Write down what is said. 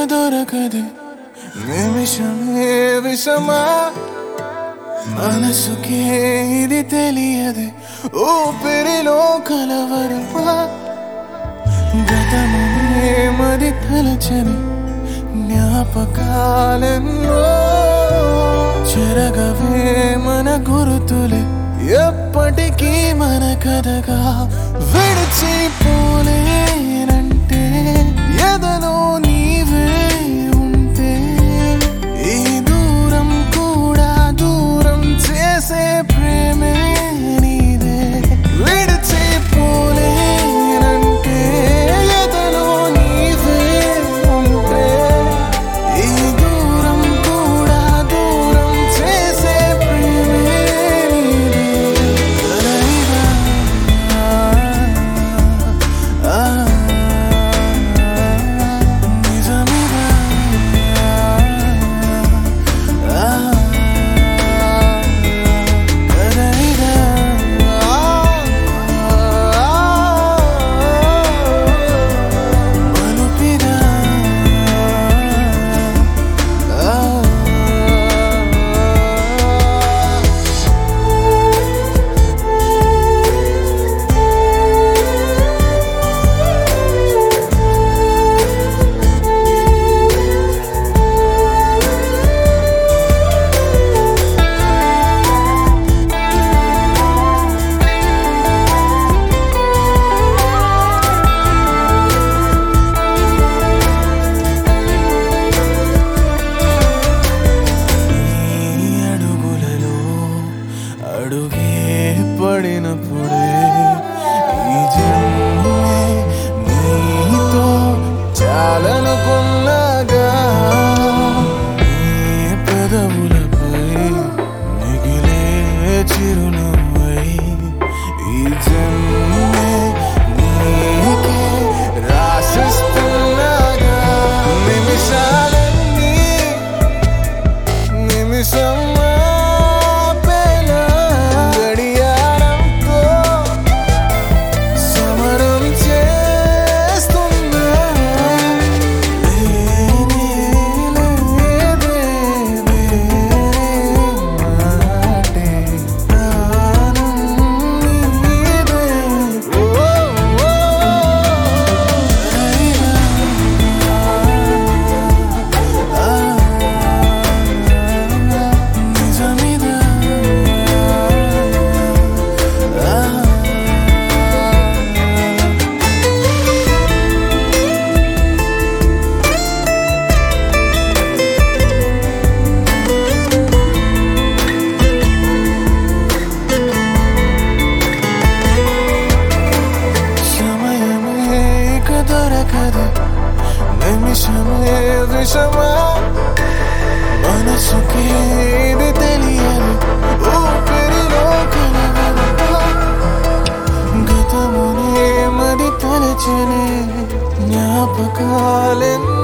దొరకదు నిమిషమే విషమా మనసుకే ఇది తెలియదు ఊపిరిలో కలవరమా గతమునే మది తలచని జ్ఞాపకాలెన్నో చెరగవే మన గురుతులే ఎప్పటికీ మన కథగా విడిచిపోలేనంటే ఎదలో నీవే ఉంటే ఈ దూరం కూడా దూరం చేసే ప్రేమే నీదే విడిచిపోలేనంటే ఎదలో నీవే ఉంటే ఈ దూరం కూడా దూరం చేసే ప్రేమే నీదే కలయిగా ఆ, నిజమిగా ఆ, కలయిగా మలుపిగా ఆ నీ అడుగులలో అడుగే పడినప్పుడే ఈ జన్మే నీతో చాలనుకున్నాగా నీ పెదవులపై మిగిలే చిరునవ్వై ఈ జన్మే నీకే రాసిస్తున్నాగా నిమిషాలన్నీ నిమిషం ఆపేలా గడియారంతో సమరం చేస్తున్నా లేనే లేదే మాటే ప్రాణం నీదే ఓ ఓ నిజమిదా సమయమే ఇక దొరకదు నిమిషమే విషమా మనసుకే ఇది తెలియదు ఊపిరిలో కలవదు గతమునే మది తలచనే జ్ఞాపకాలెన్నో